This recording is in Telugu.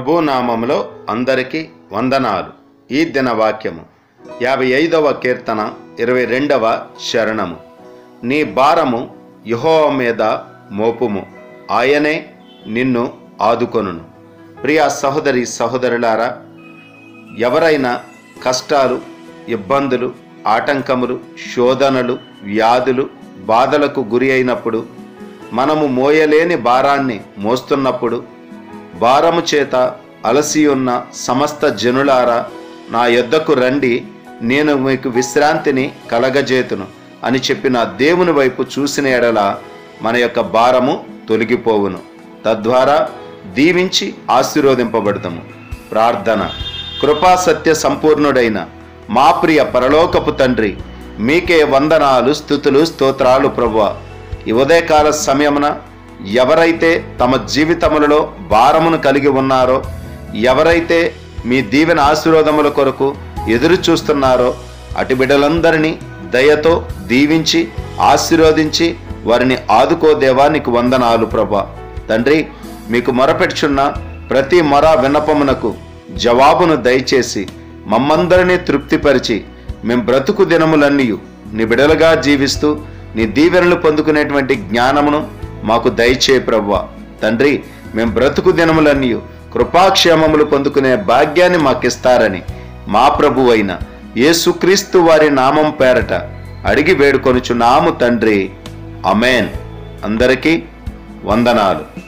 ప్రభు నామములో అందరికీ వందనాలు ఈ దిన వాక్యము యాభై ఐదవ కీర్తన ఇరవై రెండవ శరణము నీ భారము యహోవ మీద మోపుము ఆయనే నిన్ను ఆదుకొనును ప్రియ సహోదరి సహోదరులారా ఎవరైనా కష్టాలు ఇబ్బందులు ఆటంకములు శోధనలు వ్యాధులు బాధలకు గురి అయినప్పుడు మనము మోయలేని భారాన్ని మోస్తున్నప్పుడు భారము చేత అలసి ఉన్న సమస్త జనులారా నా యొద్దకు రండి నేను మీకు విశ్రాంతిని కలగజేతును అని చెప్పిన దేవుని వైపు చూసిన ఎడల మన యొక్క భారము తొలగిపోవును తద్వారా దీవించి ఆశీర్వదింపబడతాము ప్రార్థన కృపా సత్య సంపూర్ణుడైన మా ప్రియ పరలోకపు తండ్రి మీకే వందనాలు స్థుతులు స్తోత్రాలు ప్రభువ ఈ ఉదయకాల సమయమున ఎవరైతే తమ జీవితములలో భారమును కలిగి ఉన్నారో ఎవరైతే మీ దీవెన ఆశీర్వాదముల కొరకు ఎదురు చూస్తున్నారో అటు బిడ్డలందరినీ దయతో దీవించి ఆశీర్వదించి వారిని ఆదుకో దేవా నీకు వందనాలు ప్రభా తండ్రి మీకు మొరపెట్టుచున్న ప్రతి మొర విన్నపమునకు జవాబును దయచేసి మమ్మందరినీ తృప్తిపరిచి మేం బ్రతుకు దినములన్నీ నీ బిడలుగా జీవిస్తూ నీ దీవెనలు పొందుకునేటువంటి జ్ఞానమును మాకు దయచే ప్రభువ తండ్రి మేం బ్రతుకు దినములన్నీ కృపాక్షేమములు పొందుకునే భాగ్యాన్ని మాకిస్తారని మా ప్రభు అయిన యేసుక్రీస్తు వారి నామం పేరట అడిగి వేడుకొనుచున్నాము తండ్రి అమేన్ అందరికీ వందనాలు